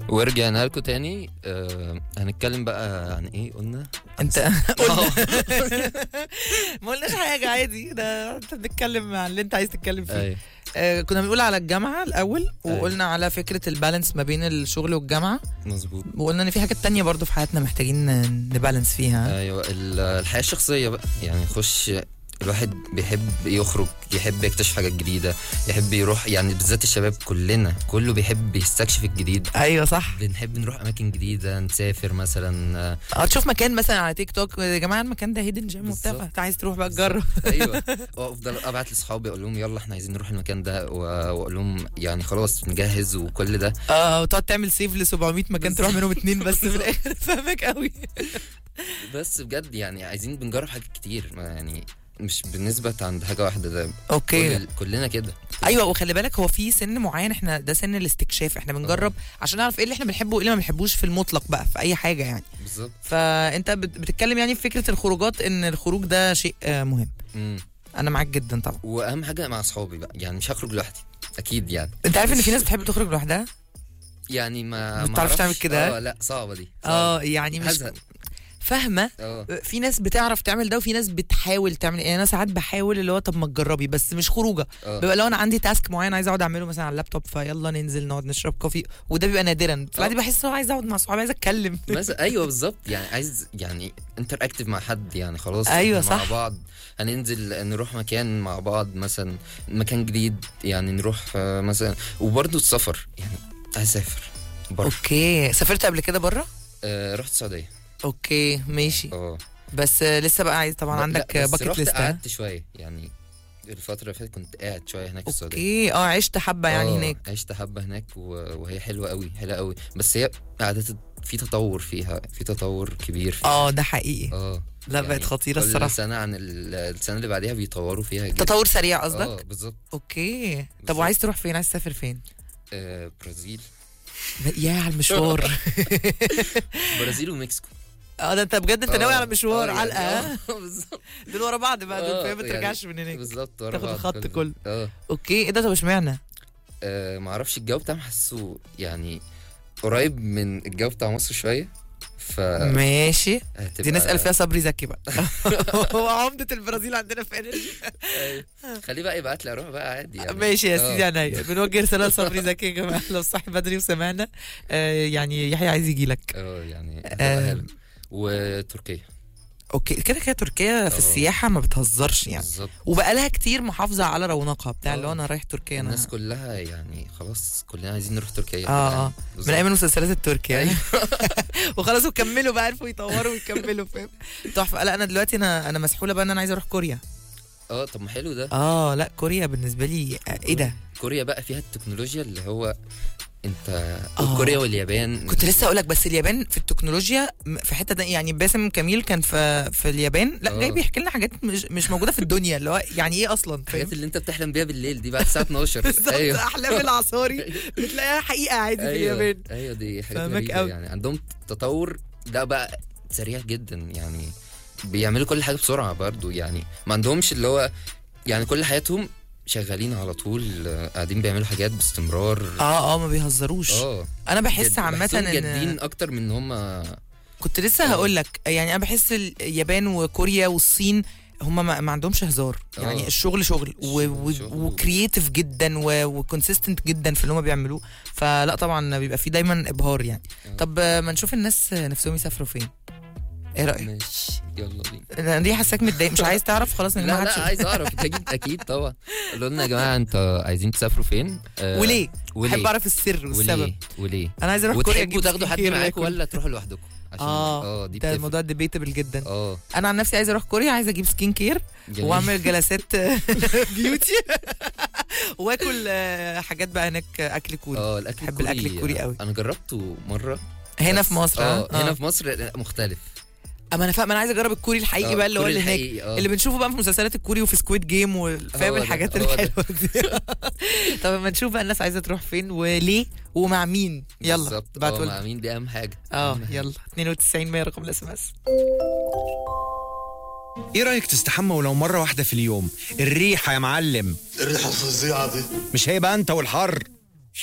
ورجعنا لكم تاني آه هنتكلم بقى عن ايه قلنا انت آه. ما قلناش حاجه عادي ده انت بتتكلم عن اللي انت عايز تتكلم فيه ايوه آه كنا بنقول على الجامعه الاول أيوة. وقلنا على فكره البالانس ما بين الشغل والجامعه مظبوط وقلنا ان في حاجات تانية برضو في حياتنا محتاجين نبالانس فيها ايوه ال- الحياه الشخصيه بقى يعني يخش الواحد بيحب يخرج يحب يكتشف حاجات جديده يحب يروح يعني بالذات الشباب كلنا كله بيحب يستكشف الجديد ايوه صح بنحب نروح اماكن جديده نسافر مثلا آه، اه تشوف مكان مثلا على تيك توك يا جماعه المكان ده هيدن جيم وبتاع بالظبط. فانت عايز تروح بقى تجرب ايوه وافضل ابعت لاصحابي اقول لهم يلا احنا عايزين نروح المكان ده و- واقول لهم يعني خلاص نجهز وكل ده اه وتقعد تعمل سيف ل 700 مكان تروح منهم اتنين بس في الاخر فاهمك قوي بس بجد يعني عايزين بنجرب حاجات كتير ما يعني مش بالنسبة عند حاجة واحدة ده اوكي كل كلنا كده ايوه وخلي بالك هو في سن معين احنا ده سن الاستكشاف احنا بنجرب عشان نعرف ايه اللي احنا بنحبه وايه اللي ما بنحبوش في المطلق بقى في اي حاجه يعني بالظبط فانت بت- بتتكلم يعني في فكره الخروجات ان الخروج ده شيء آه، مهم مم. انا معاك جدا طبعا واهم حاجة مع اصحابي بقى يعني مش هخرج لوحدي اكيد يعني انت عارف ان في ناس بتحب تخرج لوحدها يعني ما ما ما بتعرفش تعمل أعرفش. كده؟ اه لا صعبة دي صعبة. اه يعني مش هزهق فاهمه اه في ناس بتعرف تعمل ده وفي ناس بتحاول تعمل يعني انا ساعات بحاول اللي هو طب ما تجربي بس مش خروجه اه بيبقى لو انا عندي تاسك معين عايز اقعد اعمله مثلا على اللابتوب فيلا ننزل نقعد نشرب كوفي وده بيبقى نادرا فالعادي بحس ان هو عايز اقعد مع صحابي عايز اتكلم مثلا ايوه بالظبط يعني عايز يعني انتر اكتف مع حد يعني خلاص أيوة إحنا مع صح. بعض هننزل نروح مكان مع بعض مثلا مكان جديد يعني نروح آه، مثلا وبرضه السفر يعني عايز اسافر بره اوكي سافرت قبل كده بره آه رحت السعوديه اوكي ماشي اه بس آه، لسه بقى عايز طبعا لا، عندك بس باكت رحت ليست ها؟ قعدت شويه يعني الفتره اللي فاتت كنت قاعد شويه هناك في السعوديه اوكي اه عشت حبه يعني آه، هناك عشت حبه هناك و- وهي حلوه قوي حلوه قوي بس هي قعدت في تطور فيها في تطور كبير فيها اه ده حقيقي اه لا بقت خطيره كل الصراحه سنه عن ال- السنه اللي بعديها بيطوروا فيها جدا تطور سريع قصدك اه بالظبط اوكي طب بالظبط. وعايز تروح فين عايز تسافر فين آه برازيل يا على المشوار برازيل ومكسيكو اه ده انت بجد انت ناوي آه، على مشوار آه، على يعني الأقل. آه، بالظبط دول ورا بعض بقى دول آه، فاهم ما يعني ترجعش من هناك بالظبط ورا تاخد بعض الخط كله. اه اوكي ايه ده طب اشمعنى آه، معرفش الجو بتاع حاسه يعني قريب من الجو بتاع مصر شويه ف ماشي هتبقى- دي نسال فيها صبري زكي بقى هو عمده البرازيل عندنا في انرجي أيوة. خليه بقى يبعت لي اروح بقى عادي يعني ماشي يا آه. سيدي عينيا بنوجه رساله لصبري زكي يا جماعه لو صاحي بدري وسمعنا آه يعني يحيى عايز يجي لك اه يعني آه. هتبقى حلو وتركيا اوكي كده كده تركيا في آه. السياحه ما بتهزرش يعني بالظبط وبقالها كتير محافظه على رونقها بتاع آه. اللي هو انا رايح تركيا انا الناس كلها يعني خلاص كلنا عايزين نروح تركيا اه يعني. اه من بالظبط. ايام المسلسلات التركية أيوة. وخلاص وكملوا بقى عرفوا يطوروا ويكملوا فاهم تحفه لا انا دلوقتي انا انا مسحوله بقى ان انا عايزه اروح كوريا اه طب ما حلو ده اه لا كوريا بالنسبه لي آه، ايه ده كوريا بقى فيها التكنولوجيا اللي هو انت آه. كوريا واليابان كنت لسه اقول لك بس اليابان في التكنولوجيا م- في حته ده يعني باسم كميل كان في في اليابان لا آه. جاي بيحكي لنا حاجات مش مش موجوده في الدنيا اللي هو يعني ايه اصلا فاهم الحاجات اللي انت بتحلم بيها بالليل دي بعد الساعه 12 بالظبط احلام العصاري أيوة. بتلاقيها حقيقه عادي في ايوه اليابان ايوه دي حاجات فاهمك غريبه أوي. يعني عندهم تطور ده بقى سريع جدا يعني بيعملوا كل حاجه بسرعه برضو يعني ما عندهمش اللي هو يعني كل حياتهم شغالين على طول آه، قاعدين بيعملوا حاجات باستمرار اه اه ما بيهزروش اه انا بحس جد- عامه بحسهم ان جادين اكتر من ان هم كنت لسه آه. هقول لك يعني انا بحس اليابان وكوريا والصين هم ما, ما عندهمش هزار يعني آه. الشغل شغل الشغل شغل. وكرييتيف جدا وكونسيستنت جدا في اللي هم بيعملوه فلا طبعا بيبقى في دايما ابهار يعني آه. طب آه، ما نشوف الناس نفسهم يسافروا فين ايه رايك ماشي يلا بينا أنا دي حاساك متضايق مش عايز تعرف خلاص يا جماعه لا لا هتشوف. عايز اعرف اكيد اكيد طبعا قولوا لنا يا جماعه انتوا عايزين تسافروا فين آه، وليه وليه احب اعرف السر والسبب وليه وليه انا عايز اروح كوريا وتحبوا اجيب تاخدوا سكين حد كير معاكم وآكل. ولا تروحوا لوحدكم عشان اه اه دي ده بتفرق الموضوع ديبيتبل جدا اه انا عن نفسي عايز اروح كوريا عايز اجيب سكين كير جميل. واعمل جلسات بيوتي واكل آه، حاجات بقى هناك اكل كوري اه الاكل بحب الأكل الكوري قوي. انا جربته مره هنا بس- في مصر اه ها؟ هنا في مصر لا، مختلف اما انا فاهم انا عايز اجرب الكوري الحقيقي آه، بقى اللي هو الكوري اللي هناك الحقيقي، آه. اللي بنشوفه بقى في مسلسلات الكوري وفي سكويد جيم هو وفاهم ده، الحاجات هو ده. الحلوه دي طب اما نشوف بقى الناس عايزه تروح فين وليه ومع مين يلا بالظبط اه بعتوا مع لنا. مين دي اهم حاجه اه أهم حاجة. يلا 92 100 رقم الاس ام اس ايه رايك تستحمى ولو مره واحده في اليوم الريحه يا معلم الريحة الفظيعة دي مش هيبقى انت والحر